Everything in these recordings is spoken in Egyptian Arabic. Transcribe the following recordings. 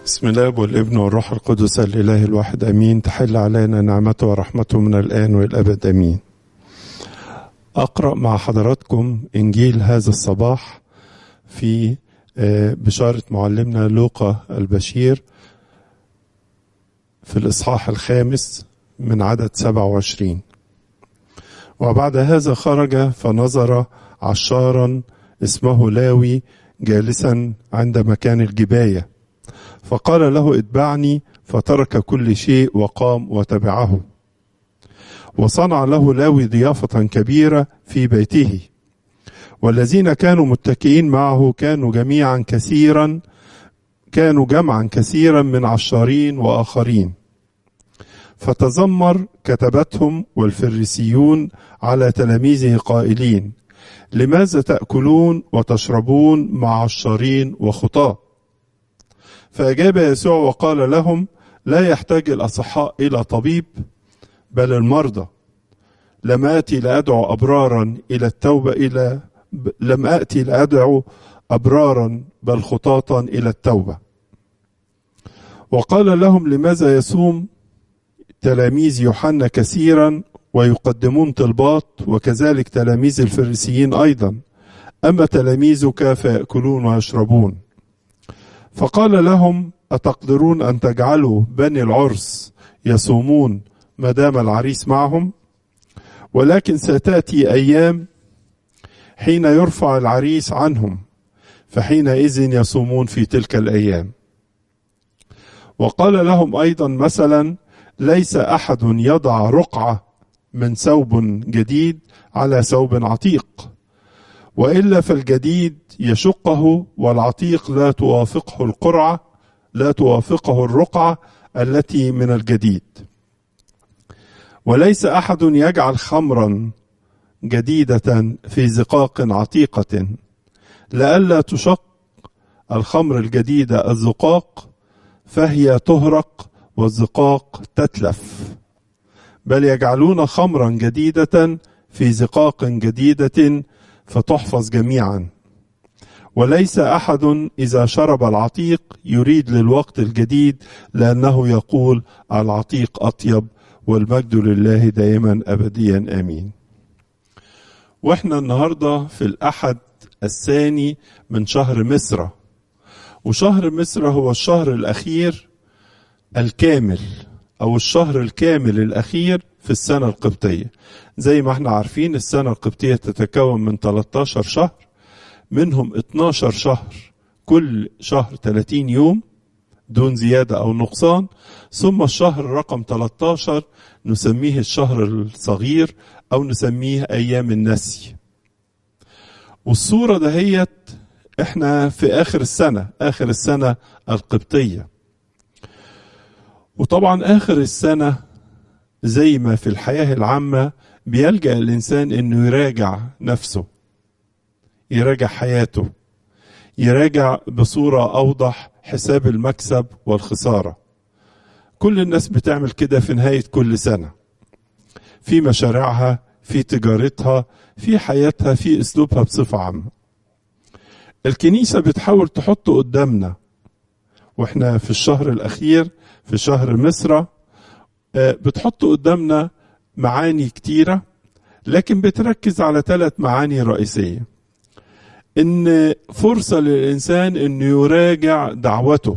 بسم الله والابن والروح القدس الإله الواحد أمين تحل علينا نعمته ورحمته من الآن والأبد أمين أقرأ مع حضراتكم إنجيل هذا الصباح في بشارة معلمنا لوقا البشير في الإصحاح الخامس من عدد 27 وبعد هذا خرج فنظر عشارا اسمه لاوي جالسا عند مكان الجبايه فقال له اتبعني فترك كل شيء وقام وتبعه وصنع له لاوي ضيافة كبيرة في بيته والذين كانوا متكئين معه كانوا جميعا كثيرا كانوا جمعا كثيرا من عشارين وآخرين فتذمر كتبتهم والفريسيون على تلاميذه قائلين لماذا تأكلون وتشربون مع عشارين وخطاه فأجاب يسوع وقال لهم لا يحتاج الأصحاء إلى طبيب بل المرضى لم آتي لأدعو أبرارا إلى التوبة إلى لم آتي لأدعو أبرارا بل خطاطا إلى التوبة وقال لهم لماذا يصوم تلاميذ يوحنا كثيرا ويقدمون طلبات وكذلك تلاميذ الفريسيين أيضا أما تلاميذك فيأكلون ويشربون فقال لهم أتقدرون أن تجعلوا بني العرس يصومون ما دام العريس معهم ولكن ستأتي أيام حين يرفع العريس عنهم فحينئذ يصومون في تلك الأيام وقال لهم أيضا مثلا ليس أحد يضع رقعة من ثوب جديد على ثوب عتيق والا فالجديد يشقه والعتيق لا توافقه القرعه لا توافقه الرقعه التي من الجديد وليس احد يجعل خمرا جديده في زقاق عتيقه لئلا تشق الخمر الجديده الزقاق فهي تهرق والزقاق تتلف بل يجعلون خمرا جديده في زقاق جديده فتحفظ جميعا وليس احد اذا شرب العتيق يريد للوقت الجديد لانه يقول العتيق اطيب والمجد لله دائما ابديا امين واحنا النهارده في الاحد الثاني من شهر مصر وشهر مصر هو الشهر الاخير الكامل او الشهر الكامل الاخير في السنه القبطيه زي ما احنا عارفين السنة القبطية تتكون من 13 شهر منهم 12 شهر كل شهر 30 يوم دون زيادة أو نقصان ثم الشهر رقم 13 نسميه الشهر الصغير أو نسميه أيام النسي والصورة دهيت احنا في آخر السنة آخر السنة القبطية وطبعا آخر السنة زي ما في الحياة العامة بيلجأ الإنسان إنه يراجع نفسه يراجع حياته يراجع بصورة أوضح حساب المكسب والخسارة كل الناس بتعمل كده في نهاية كل سنة في مشاريعها في تجارتها في حياتها في أسلوبها بصفة عامة الكنيسة بتحاول تحط قدامنا واحنا في الشهر الأخير في شهر مصر بتحط قدامنا معاني كتيرة لكن بتركز على ثلاث معاني رئيسية إن فرصة للإنسان إنه يراجع دعوته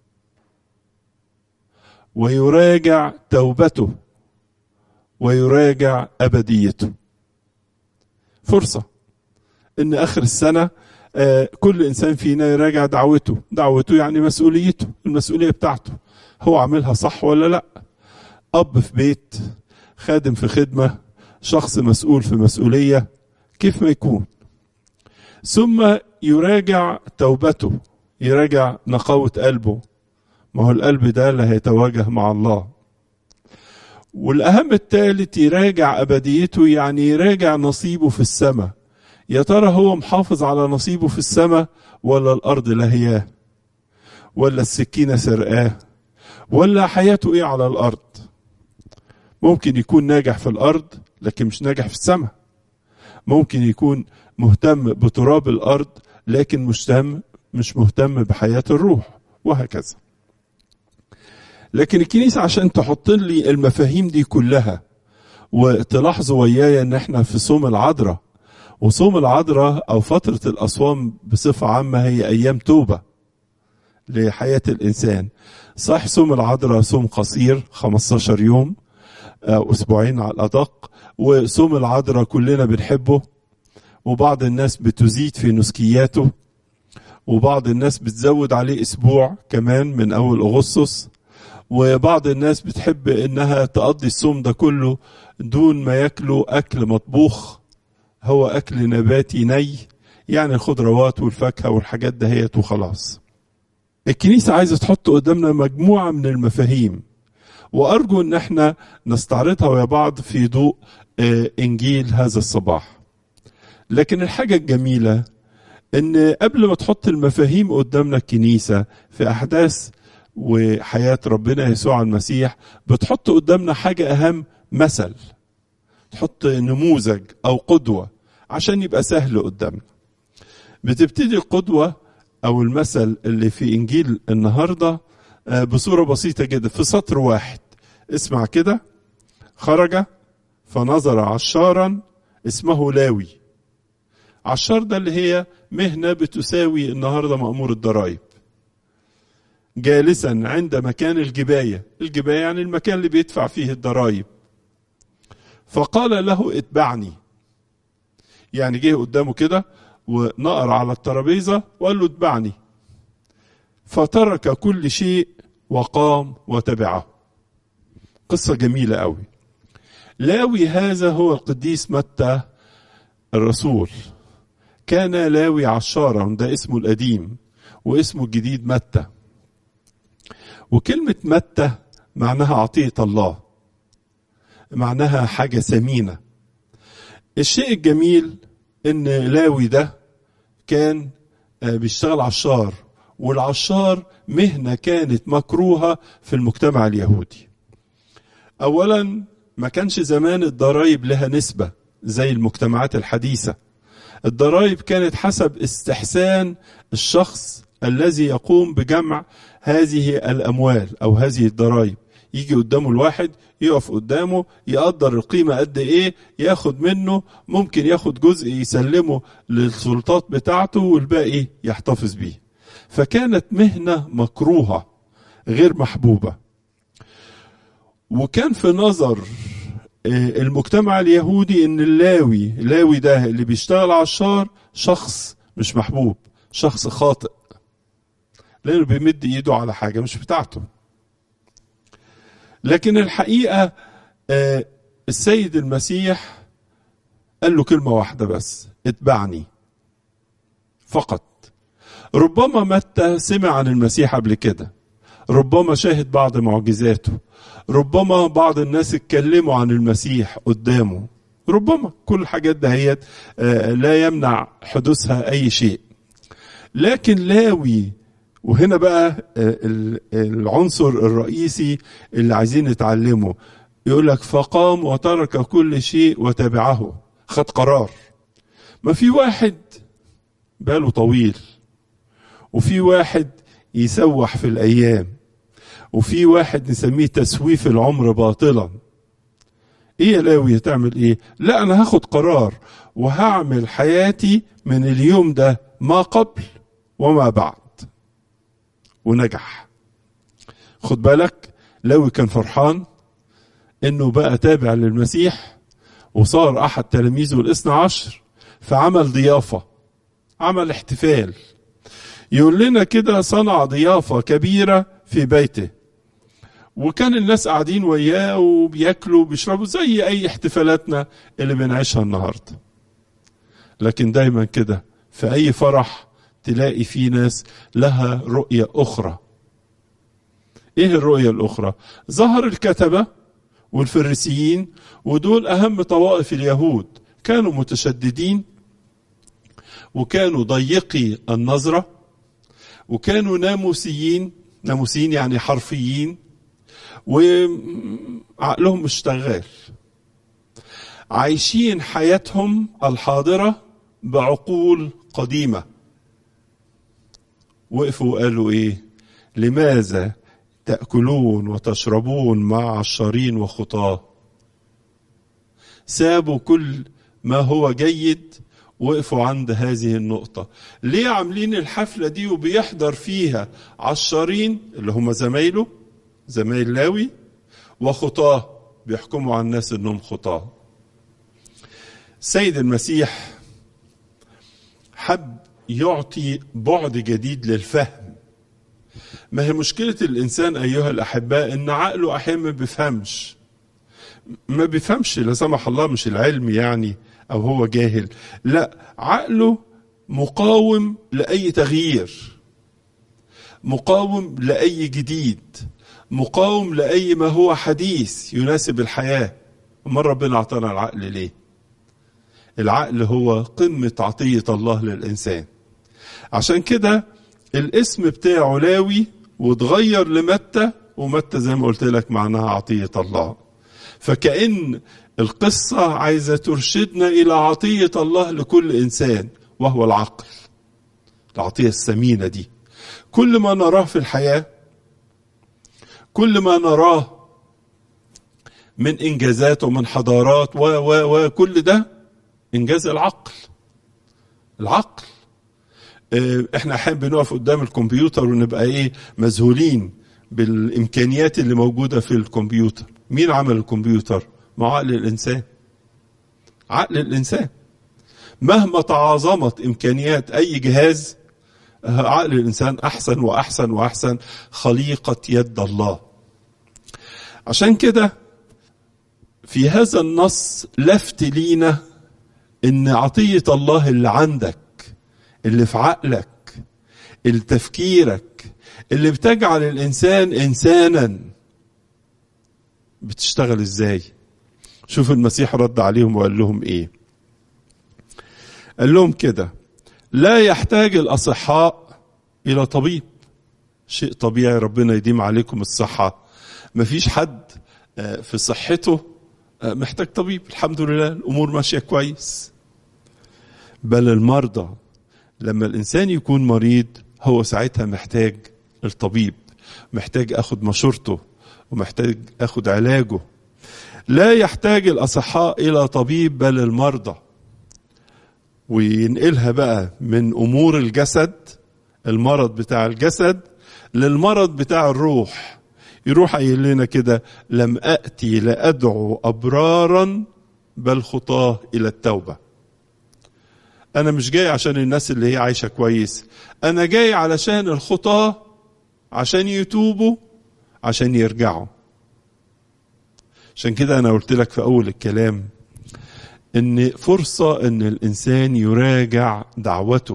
ويراجع توبته ويراجع أبديته فرصة إن آخر السنة كل إنسان فينا يراجع دعوته دعوته يعني مسؤوليته المسؤولية بتاعته هو عاملها صح ولا لأ أب في بيت خادم في خدمة شخص مسؤول في مسؤولية كيف ما يكون ثم يراجع توبته يراجع نقاوة قلبه ما هو القلب ده اللي هيتواجه مع الله والأهم الثالث يراجع أبديته يعني يراجع نصيبه في السماء يا ترى هو محافظ على نصيبه في السماء ولا الأرض لهياه ولا السكينة سرقاه ولا حياته إيه على الأرض ممكن يكون ناجح في الارض لكن مش ناجح في السماء ممكن يكون مهتم بتراب الارض لكن مش مهتم مش مهتم بحياه الروح وهكذا لكن الكنيسة عشان تحط لي المفاهيم دي كلها وتلاحظوا وياي ان احنا في صوم العذراء وصوم العذراء او فترة الاصوام بصفة عامة هي ايام توبة لحياة الانسان صح صوم العذراء صوم قصير 15 يوم أو اسبوعين على الادق وصوم العذراء كلنا بنحبه وبعض الناس بتزيد في نسكياته وبعض الناس بتزود عليه اسبوع كمان من اول اغسطس وبعض الناس بتحب انها تقضي الصوم ده كله دون ما ياكلوا اكل مطبوخ هو اكل نباتي ني يعني الخضروات والفاكهه والحاجات دهيت وخلاص الكنيسه عايزه تحط قدامنا مجموعه من المفاهيم وارجو ان احنا نستعرضها ويا بعض في ضوء انجيل هذا الصباح لكن الحاجه الجميله ان قبل ما تحط المفاهيم قدامنا الكنيسه في احداث وحياه ربنا يسوع المسيح بتحط قدامنا حاجه اهم مثل تحط نموذج او قدوه عشان يبقى سهل قدامنا بتبتدي القدوه او المثل اللي في انجيل النهارده بصوره بسيطه جدا في سطر واحد اسمع كده خرج فنظر عشارا اسمه لاوي عشار ده اللي هي مهنه بتساوي النهارده مامور الضرائب جالسا عند مكان الجبايه الجبايه يعني المكان اللي بيدفع فيه الضرائب فقال له اتبعني يعني جه قدامه كده ونقر على الترابيزه وقال له اتبعني فترك كل شيء وقام وتبعه قصة جميلة قوي لاوي هذا هو القديس متى الرسول كان لاوي عشارا ده اسمه القديم واسمه الجديد متى وكلمة متى معناها عطية الله معناها حاجة ثمينة الشيء الجميل ان لاوي ده كان بيشتغل عشار والعشار مهنة كانت مكروهة في المجتمع اليهودي أولا ما كانش زمان الضرائب لها نسبة زي المجتمعات الحديثة الضرائب كانت حسب استحسان الشخص الذي يقوم بجمع هذه الأموال أو هذه الضرائب يجي قدامه الواحد يقف قدامه يقدر القيمة قد ايه ياخد منه ممكن ياخد جزء يسلمه للسلطات بتاعته والباقي يحتفظ بيه فكانت مهنة مكروهة غير محبوبة وكان في نظر المجتمع اليهودي ان اللاوي اللاوي ده اللي بيشتغل عشار شخص مش محبوب شخص خاطئ لانه بيمد ايده على حاجه مش بتاعته لكن الحقيقه السيد المسيح قال له كلمه واحده بس اتبعني فقط ربما متى سمع عن المسيح قبل كده ربما شاهد بعض معجزاته ربما بعض الناس اتكلموا عن المسيح قدامه ربما كل الحاجات دهيت لا يمنع حدوثها اي شيء لكن لاوي وهنا بقى العنصر الرئيسي اللي عايزين نتعلمه يقول لك فقام وترك كل شيء وتبعه خد قرار ما في واحد باله طويل وفي واحد يسوح في الايام وفي واحد نسميه تسويف العمر باطلا ايه يا لاوي هتعمل ايه لا انا هاخد قرار وهعمل حياتي من اليوم ده ما قبل وما بعد ونجح خد بالك لاوي كان فرحان انه بقى تابع للمسيح وصار احد تلاميذه الاثنى عشر فعمل ضيافه عمل احتفال يقول لنا كده صنع ضيافه كبيره في بيته وكان الناس قاعدين وياه وبياكلوا وبيشربوا زي اي احتفالاتنا اللي بنعيشها النهارده لكن دايما كده في اي فرح تلاقي في ناس لها رؤية أخرى إيه الرؤية الأخرى ظهر الكتبة والفريسيين ودول أهم طوائف اليهود كانوا متشددين وكانوا ضيقي النظرة وكانوا ناموسيين ناموسيين يعني حرفيين وعقلهم مش شغال عايشين حياتهم الحاضرة بعقول قديمة وقفوا وقالوا ايه لماذا تأكلون وتشربون مع عشارين وخطاه سابوا كل ما هو جيد وقفوا عند هذه النقطة ليه عاملين الحفلة دي وبيحضر فيها عشارين اللي هم زمايله زمايل لاوي وخطاه بيحكموا على الناس انهم خطاه سيد المسيح حب يعطي بعد جديد للفهم ما هي مشكلة الإنسان أيها الأحباء إن عقله أحيانا ما بيفهمش ما بيفهمش لا سمح الله مش العلم يعني أو هو جاهل لا عقله مقاوم لأي تغيير مقاوم لأي جديد مقاوم لأي ما هو حديث يناسب الحياة أمال ربنا أعطانا العقل ليه العقل هو قمة عطية الله للإنسان عشان كده الاسم بتاعه لاوي واتغير لمتى ومتى زي ما قلت لك معناها عطية الله فكأن القصة عايزة ترشدنا إلى عطية الله لكل إنسان وهو العقل العطية الثمينة دي كل ما نراه في الحياة كل ما نراه من إنجازات ومن حضارات و و وكل ده إنجاز العقل العقل احنا احيانا بنقف قدام الكمبيوتر ونبقى ايه مذهولين بالامكانيات اللي موجوده في الكمبيوتر مين عمل الكمبيوتر ما عقل الانسان عقل الانسان مهما تعاظمت امكانيات اي جهاز عقل الانسان احسن واحسن واحسن خليقه يد الله عشان كده في هذا النص لفت لينا ان عطيه الله اللي عندك اللي في عقلك اللي تفكيرك اللي بتجعل الانسان انسانا بتشتغل ازاي شوف المسيح رد عليهم وقال لهم ايه قال لهم كده لا يحتاج الاصحاء الى طبيب شيء طبيعي ربنا يديم عليكم الصحه مفيش حد في صحته محتاج طبيب الحمد لله الامور ماشيه كويس بل المرضى لما الانسان يكون مريض هو ساعتها محتاج الطبيب محتاج اخد مشورته ومحتاج اخد علاجه لا يحتاج الاصحاء الى طبيب بل المرضى وينقلها بقى من امور الجسد المرض بتاع الجسد للمرض بتاع الروح يروح قايل لنا كده لم اتي لادعو ابرارا بل خطاه الى التوبه انا مش جاي عشان الناس اللي هي عايشه كويس انا جاي علشان الخطاه عشان يتوبوا عشان يرجعوا عشان كده انا قلت لك في اول الكلام ان فرصه ان الانسان يراجع دعوته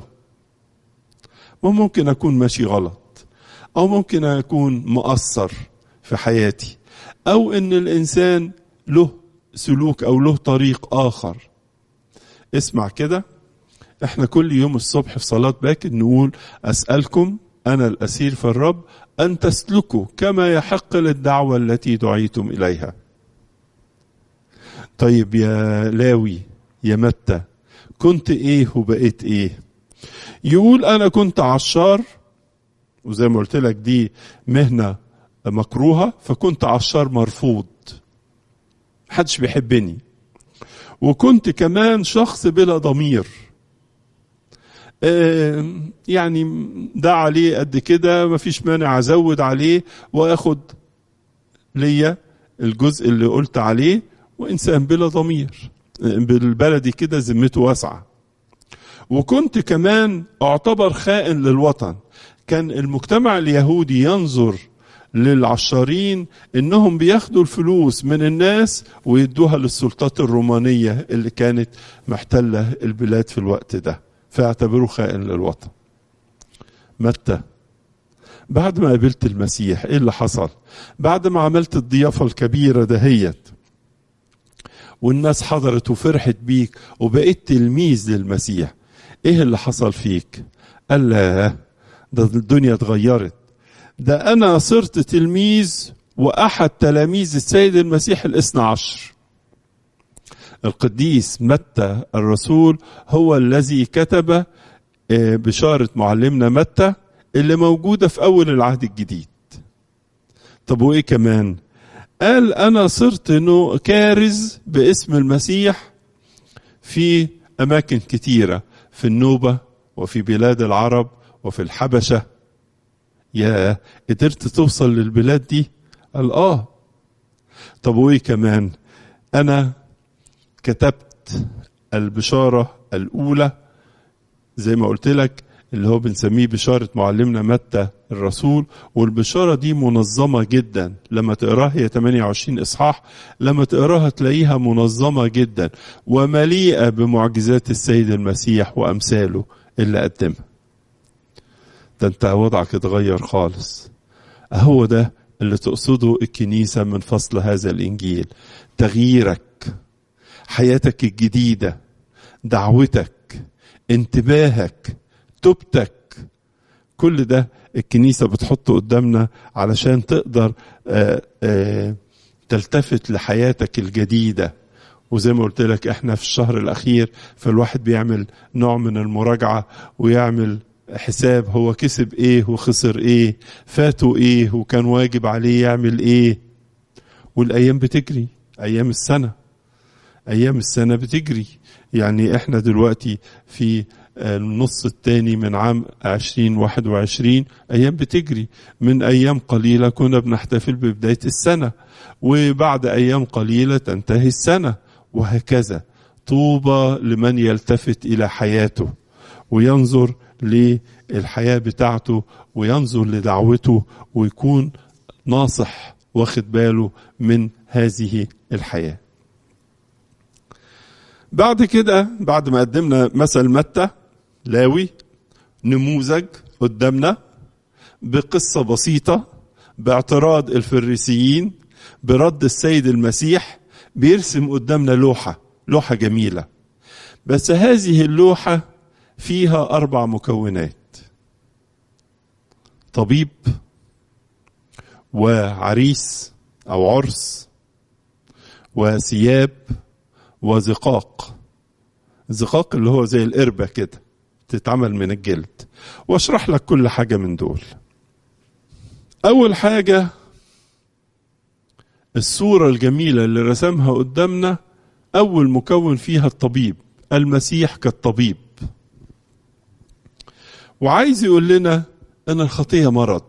وممكن اكون ماشي غلط او ممكن اكون مقصر في حياتي او ان الانسان له سلوك او له طريق اخر اسمع كده احنا كل يوم الصبح في صلاة باكر نقول أسألكم أنا الأسير في الرب أن تسلكوا كما يحق للدعوة التي دعيتم إليها طيب يا لاوي يا متى كنت ايه وبقيت ايه يقول انا كنت عشار وزي ما قلت لك دي مهنه مكروهه فكنت عشار مرفوض محدش بيحبني وكنت كمان شخص بلا ضمير يعني ده عليه قد كده مفيش مانع ازود عليه واخد ليا الجزء اللي قلت عليه وانسان بلا ضمير بالبلدي كده ذمته واسعه وكنت كمان اعتبر خائن للوطن كان المجتمع اليهودي ينظر للعشارين انهم بياخدوا الفلوس من الناس ويدوها للسلطات الرومانيه اللي كانت محتله البلاد في الوقت ده فاعتبروه خائن للوطن متى بعد ما قابلت المسيح ايه اللي حصل بعد ما عملت الضيافه الكبيره دهيت والناس حضرت وفرحت بيك وبقيت تلميذ للمسيح ايه اللي حصل فيك قال لا ده الدنيا اتغيرت ده انا صرت تلميذ واحد تلاميذ السيد المسيح الاثنى عشر القديس متى الرسول هو الذي كتب بشارة معلمنا متى اللي موجودة في أول العهد الجديد طب وايه كمان قال انا صرت انه كارز باسم المسيح في اماكن كتيره في النوبه وفي بلاد العرب وفي الحبشه يا قدرت توصل للبلاد دي قال اه طب وايه كمان انا كتبت البشاره الاولى زي ما قلت لك اللي هو بنسميه بشارة معلمنا متى الرسول والبشارة دي منظمة جدا لما تقراها هي 28 إصحاح لما تقراها تلاقيها منظمة جدا ومليئة بمعجزات السيد المسيح وأمثاله اللي قدمها ده انت وضعك اتغير خالص هو ده اللي تقصده الكنيسة من فصل هذا الإنجيل تغييرك حياتك الجديدة دعوتك انتباهك توبتك كل ده الكنيسة بتحطه قدامنا علشان تقدر آآ آآ تلتفت لحياتك الجديدة وزي ما قلت لك احنا في الشهر الأخير فالواحد بيعمل نوع من المراجعة ويعمل حساب هو كسب ايه وخسر ايه فاته ايه وكان واجب عليه يعمل ايه والايام بتجري ايام السنه ايام السنه بتجري يعني احنا دلوقتي في النص الثاني من عام 2021 ايام بتجري من ايام قليله كنا بنحتفل ببدايه السنه وبعد ايام قليله تنتهي السنه وهكذا طوبى لمن يلتفت الى حياته وينظر للحياه بتاعته وينظر لدعوته ويكون ناصح واخد باله من هذه الحياه بعد كده بعد ما قدمنا مثل متى لاوي نموذج قدامنا بقصة بسيطة باعتراض الفريسيين برد السيد المسيح بيرسم قدامنا لوحة لوحة جميلة بس هذه اللوحة فيها أربع مكونات طبيب وعريس أو عرس وثياب وزقاق زقاق اللي هو زي القربة كده تتعمل من الجلد واشرح لك كل حاجة من دول أول حاجة الصورة الجميلة اللي رسمها قدامنا أول مكون فيها الطبيب المسيح كالطبيب وعايز يقول لنا أن الخطية مرض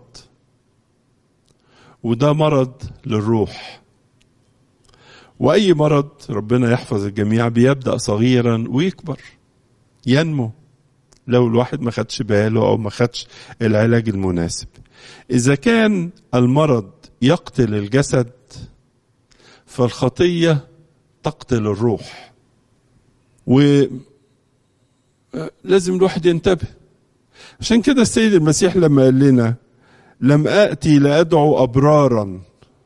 وده مرض للروح واي مرض ربنا يحفظ الجميع بيبدا صغيرا ويكبر ينمو لو الواحد ما خدش باله او ما خدش العلاج المناسب اذا كان المرض يقتل الجسد فالخطيه تقتل الروح ولازم الواحد ينتبه عشان كده السيد المسيح لما قال لنا لم اتي لادعو ابرارا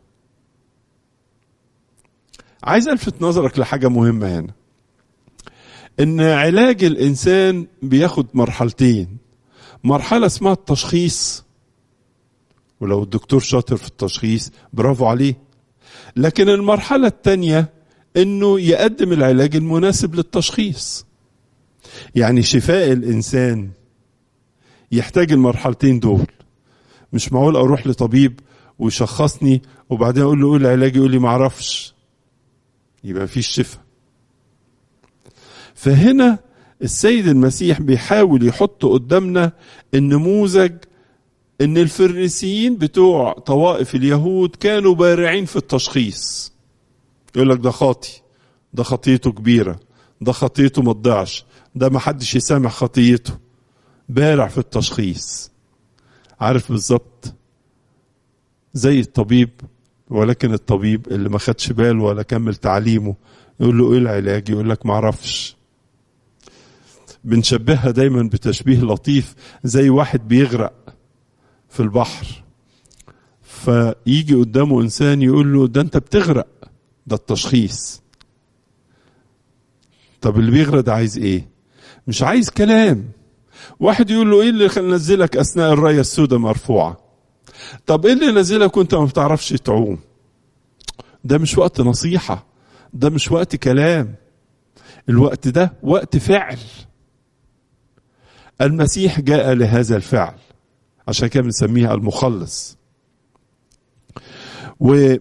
عايز الفت نظرك لحاجه مهمه هنا ان علاج الانسان بياخد مرحلتين مرحله اسمها التشخيص ولو الدكتور شاطر في التشخيص برافو عليه لكن المرحله الثانيه انه يقدم العلاج المناسب للتشخيص يعني شفاء الانسان يحتاج المرحلتين دول مش معقول اروح لطبيب ويشخصني وبعدين اقول له ايه العلاج يقول لي معرفش يبقى مفيش شفاء فهنا السيد المسيح بيحاول يحط قدامنا النموذج ان الفريسيين بتوع طوائف اليهود كانوا بارعين في التشخيص يقول لك ده خاطي ده خطيته كبيرة ده خطيته ما تضيعش ده ما حدش يسامح خطيته بارع في التشخيص عارف بالظبط زي الطبيب ولكن الطبيب اللي ما خدش باله ولا كمل تعليمه يقول له ايه العلاج يقول لك معرفش بنشبهها دايما بتشبيه لطيف زي واحد بيغرق في البحر فيجي قدامه انسان يقول له ده انت بتغرق ده التشخيص طب اللي بيغرق ده عايز ايه مش عايز كلام واحد يقول له ايه اللي نزلك اثناء الرايه السوداء مرفوعه طب ايه اللي نزلك وانت ما بتعرفش تعوم ده مش وقت نصيحه ده مش وقت كلام الوقت ده وقت فعل المسيح جاء لهذا الفعل عشان كده بنسميها المخلص و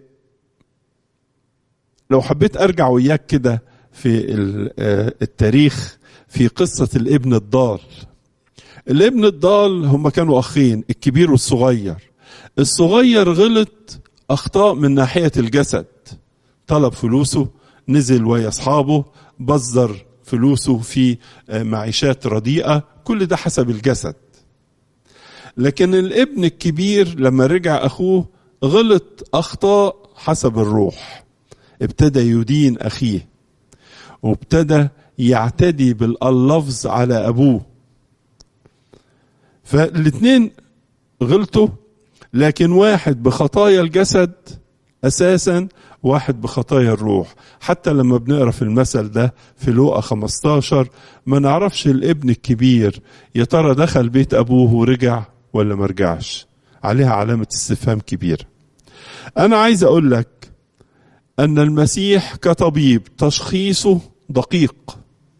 لو حبيت ارجع وياك كده في التاريخ في قصة الابن الضال الابن الضال هم كانوا اخين الكبير والصغير الصغير غلط اخطاء من ناحية الجسد طلب فلوسه نزل ويا اصحابه بذر فلوسه في معيشات رديئة كل ده حسب الجسد لكن الابن الكبير لما رجع اخوه غلط اخطاء حسب الروح ابتدى يدين اخيه وابتدى يعتدي باللفظ على ابوه فالاثنين غلطوا لكن واحد بخطايا الجسد اساسا واحد بخطايا الروح حتى لما بنقرا في المثل ده في لوقا 15 ما نعرفش الابن الكبير يا ترى دخل بيت ابوه ورجع ولا ما رجعش عليها علامه استفهام كبيره انا عايز اقول لك ان المسيح كطبيب تشخيصه دقيق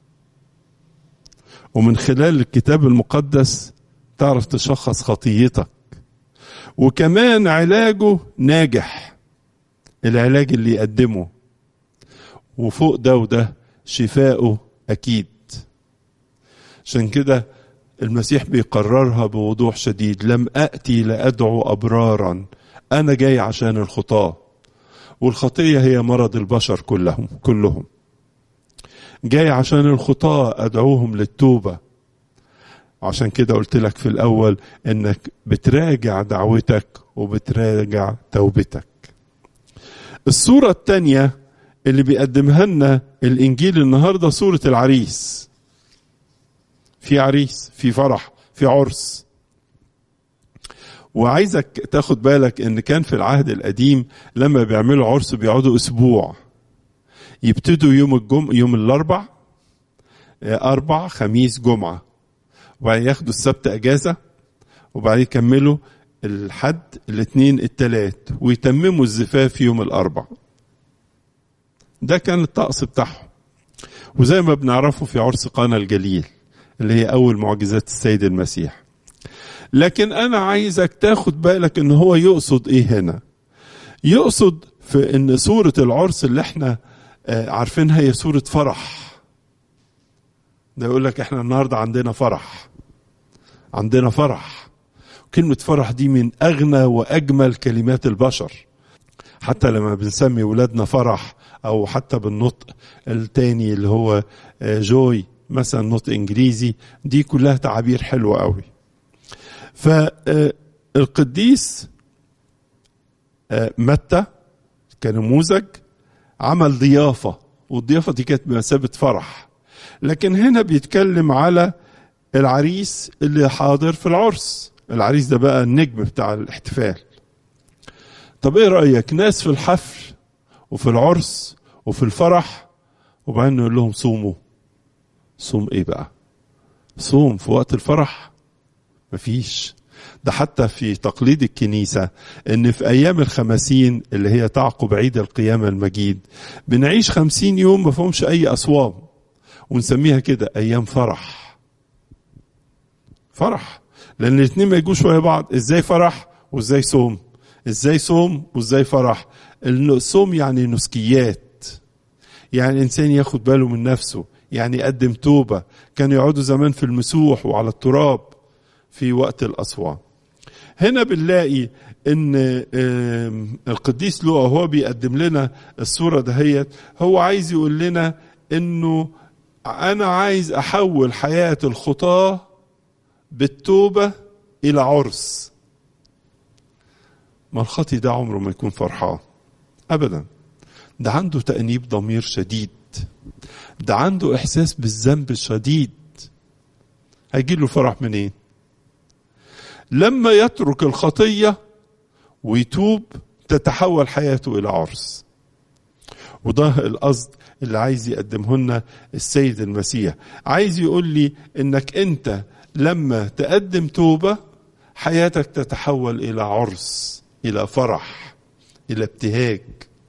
ومن خلال الكتاب المقدس تعرف تشخص خطيتك وكمان علاجه ناجح العلاج اللي يقدمه وفوق ده وده شفاؤه اكيد عشان كده المسيح بيقررها بوضوح شديد لم اتي لادعو ابرارا انا جاي عشان الخطاه والخطيه هي مرض البشر كلهم كلهم جاي عشان الخطاه ادعوهم للتوبه عشان كده قلت لك في الاول انك بتراجع دعوتك وبتراجع توبتك الصورة الثانية اللي بيقدمها لنا الإنجيل النهاردة صورة العريس في عريس في فرح في عرس وعايزك تاخد بالك ان كان في العهد القديم لما بيعملوا عرس بيقعدوا اسبوع يبتدوا يوم الجم يوم الاربع اربع خميس جمعه وبعدين ياخدوا السبت اجازه وبعدين يكملوا الحد الاثنين التلات ويتمموا الزفاف يوم الاربع ده كان الطقس بتاعهم وزي ما بنعرفه في عرس قانا الجليل اللي هي اول معجزات السيد المسيح لكن انا عايزك تاخد بالك ان هو يقصد ايه هنا يقصد في ان صورة العرس اللي احنا عارفينها هي صورة فرح ده يقول لك احنا النهاردة عندنا فرح عندنا فرح كلمة فرح دي من أغنى وأجمل كلمات البشر حتى لما بنسمي ولادنا فرح أو حتى بالنطق التاني اللي هو جوي مثلا نطق إنجليزي دي كلها تعابير حلوة قوي فالقديس متى كنموذج عمل ضيافة والضيافة دي كانت بمثابة فرح لكن هنا بيتكلم على العريس اللي حاضر في العرس العريس ده بقى النجم بتاع الاحتفال طب ايه رأيك ناس في الحفل وفي العرس وفي الفرح وبعدين نقول لهم صوموا صوم ايه بقى صوم في وقت الفرح مفيش ده حتى في تقليد الكنيسة ان في ايام الخمسين اللي هي تعقب عيد القيامة المجيد بنعيش خمسين يوم ما فيهمش اي اصوام ونسميها كده ايام فرح فرح لان الاثنين ما يجوش ويا بعض ازاي فرح وازاي صوم ازاي صوم وازاي فرح الصوم يعني نسكيات يعني الانسان ياخد باله من نفسه يعني يقدم توبه كانوا يقعدوا زمان في المسوح وعلى التراب في وقت الاصوام هنا بنلاقي ان القديس لوقا هو بيقدم لنا الصوره دهيت هو عايز يقول لنا انه انا عايز احول حياه الخطاه بالتوبه الى عرس ما الخطي ده عمره ما يكون فرحان ابدا ده عنده تانيب ضمير شديد ده عنده احساس بالذنب الشديد هيجي له فرح منين لما يترك الخطيه ويتوب تتحول حياته الى عرس وده القصد اللي عايز يقدمه لنا السيد المسيح عايز يقول لي انك انت لما تقدم توبه حياتك تتحول الى عرس الى فرح الى ابتهاج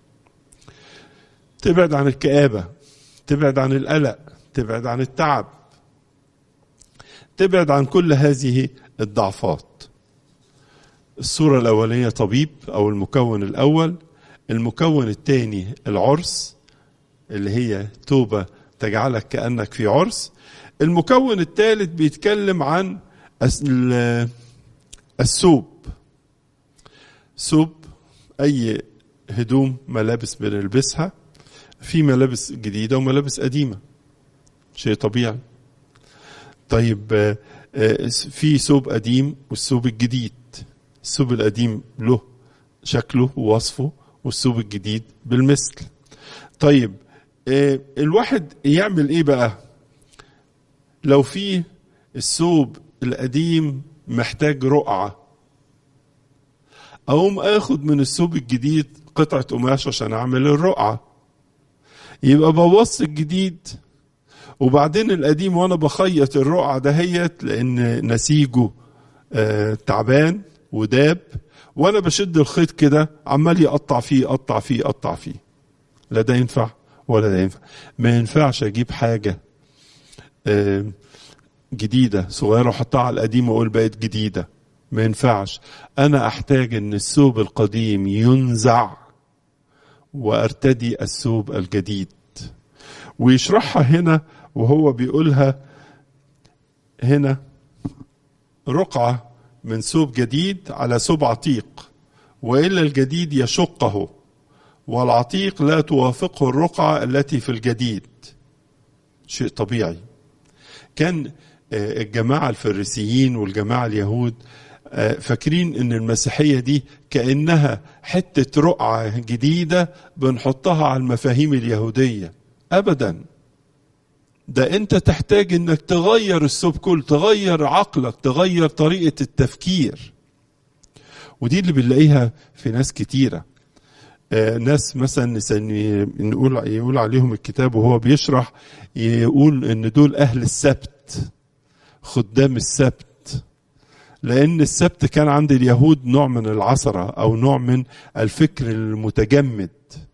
تبعد عن الكآبة تبعد عن القلق تبعد عن التعب تبعد عن كل هذه الضعفات الصورة الأولية طبيب أو المكون الأول المكون الثاني العرس اللي هي توبة تجعلك كأنك في عرس المكون الثالث بيتكلم عن الثوب ثوب أي هدوم ملابس بنلبسها في ملابس جديدة وملابس قديمة شيء طبيعي طيب في ثوب قديم والثوب الجديد الثوب القديم له شكله ووصفه والثوب الجديد بالمثل طيب الواحد يعمل ايه بقى لو في الثوب القديم محتاج رقعة اقوم اخد من الثوب الجديد قطعة قماش عشان اعمل الرقعة يبقى بوظت الجديد وبعدين القديم وانا بخيط الرقعة دهيت لان نسيجه آه تعبان وداب وانا بشد الخيط كده عمال يقطع فيه يقطع فيه يقطع فيه لا ده ينفع ولا ده ينفع ما ينفعش اجيب حاجة آه جديدة صغيرة واحطها على القديم واقول بقت جديدة ما ينفعش انا احتاج ان الثوب القديم ينزع وارتدي الثوب الجديد ويشرحها هنا وهو بيقولها هنا رقعة من ثوب جديد على ثوب عتيق وإلا الجديد يشقه والعتيق لا توافقه الرقعة التي في الجديد شيء طبيعي كان الجماعة الفريسيين والجماعة اليهود فاكرين ان المسيحية دي كأنها حتة رقعة جديدة بنحطها على المفاهيم اليهودية ابدا ده انت تحتاج انك تغير الثوب كله تغير عقلك تغير طريقة التفكير ودي اللي بنلاقيها في ناس كتيرة آه ناس مثلا نقول يقول عليهم الكتاب وهو بيشرح يقول ان دول اهل السبت خدام السبت لان السبت كان عند اليهود نوع من العصرة او نوع من الفكر المتجمد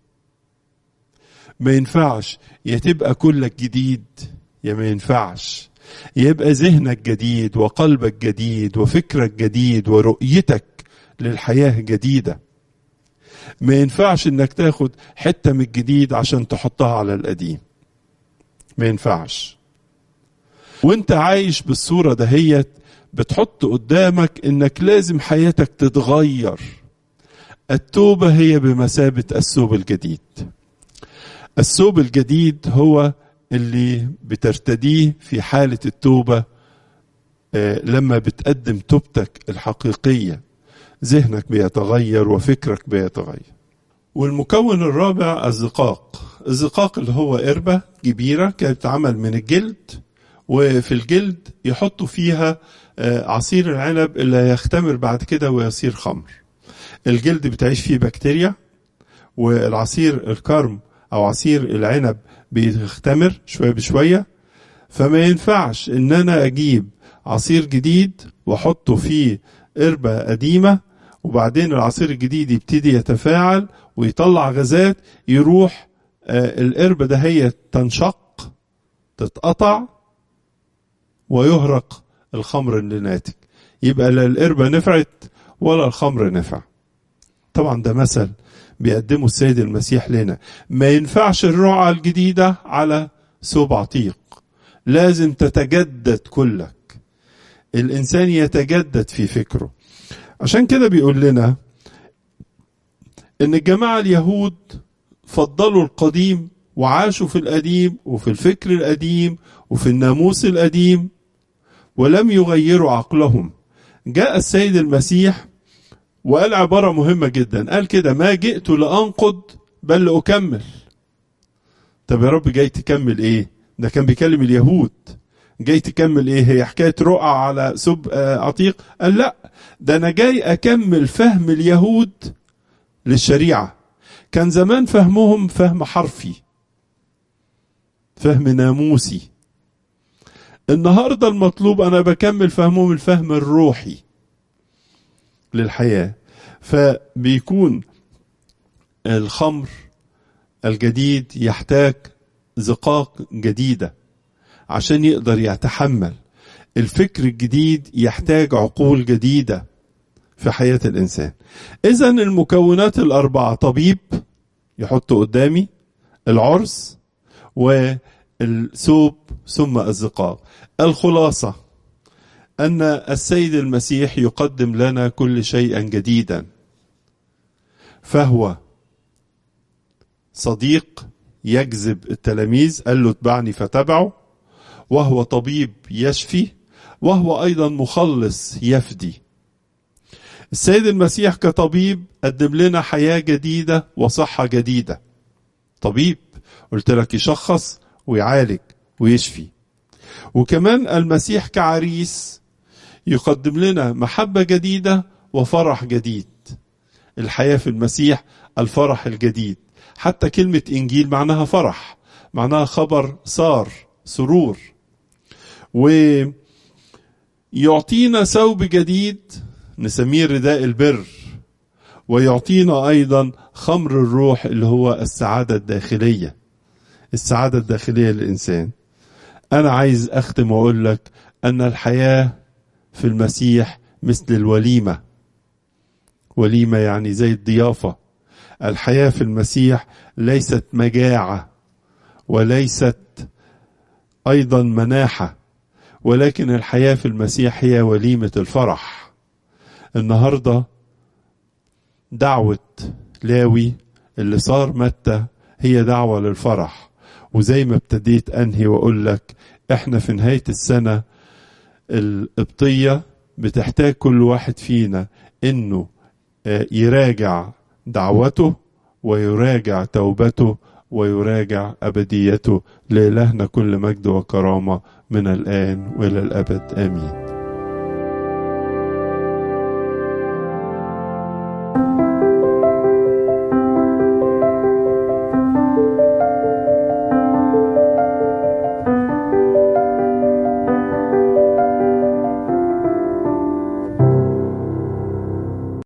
ما ينفعش يا تبقى كلك جديد يا ما ينفعش يبقى ذهنك جديد وقلبك جديد وفكرك جديد ورؤيتك للحياة جديدة ما ينفعش انك تاخد حتة من الجديد عشان تحطها على القديم ما ينفعش وانت عايش بالصورة دهيت بتحط قدامك انك لازم حياتك تتغير التوبة هي بمثابة الثوب الجديد الثوب الجديد هو اللي بترتديه في حالة التوبة لما بتقدم توبتك الحقيقية ذهنك بيتغير وفكرك بيتغير والمكون الرابع الزقاق الزقاق اللي هو قربة كبيرة كانت بتتعمل من الجلد وفي الجلد يحطوا فيها عصير العنب اللي يختمر بعد كده ويصير خمر الجلد بتعيش فيه بكتيريا والعصير الكرم او عصير العنب بيختمر شويه بشويه فما ينفعش ان انا اجيب عصير جديد واحطه في قربة قديمة وبعدين العصير الجديد يبتدي يتفاعل ويطلع غازات يروح آه القربة ده هي تنشق تتقطع ويهرق الخمر اللي ناتج يبقى لا القربة نفعت ولا الخمر نفع طبعا ده مثل بيقدمه السيد المسيح لنا ما ينفعش الرعى الجديدة على ثوب عتيق لازم تتجدد كلك الإنسان يتجدد في فكره عشان كده بيقول لنا إن الجماعة اليهود فضلوا القديم وعاشوا في القديم وفي الفكر القديم وفي الناموس القديم ولم يغيروا عقلهم جاء السيد المسيح وقال عبارة مهمة جدا قال كده ما جئت لأنقض بل لأكمل طب يا رب جاي تكمل ايه ده كان بيكلم اليهود جاي تكمل ايه هي حكاية رقعة على سب عتيق قال لا ده انا جاي اكمل فهم اليهود للشريعة كان زمان فهمهم فهم حرفي فهم ناموسي النهاردة المطلوب انا بكمل فهمهم الفهم الروحي للحياة فبيكون الخمر الجديد يحتاج زقاق جديدة عشان يقدر يتحمل الفكر الجديد يحتاج عقول جديدة في حياة الإنسان إذا المكونات الأربعة طبيب يحط قدامي العرس والثوب ثم الزقاق الخلاصة أن السيد المسيح يقدم لنا كل شيئا جديدا فهو صديق يجذب التلاميذ قال له اتبعني فتبعه وهو طبيب يشفي وهو أيضا مخلص يفدي السيد المسيح كطبيب قدم لنا حياة جديدة وصحة جديدة طبيب قلت لك يشخص ويعالج ويشفي وكمان المسيح كعريس يقدم لنا محبة جديدة وفرح جديد الحياة في المسيح الفرح الجديد حتى كلمة إنجيل معناها فرح معناها خبر صار سرور ويعطينا ثوب جديد نسميه رداء البر ويعطينا أيضا خمر الروح اللي هو السعادة الداخلية السعادة الداخلية للإنسان أنا عايز أختم وأقول لك أن الحياة في المسيح مثل الوليمة وليمة يعني زي الضيافة الحياة في المسيح ليست مجاعة وليست أيضا مناحة ولكن الحياة في المسيح هي وليمة الفرح النهاردة دعوة لاوي اللي صار متى هي دعوة للفرح وزي ما ابتديت أنهي وأقول لك احنا في نهاية السنة القبطية بتحتاج كل واحد فينا انه يراجع دعوته ويراجع توبته ويراجع أبديته لإلهنا كل مجد وكرامة من الآن وإلى الأبد آمين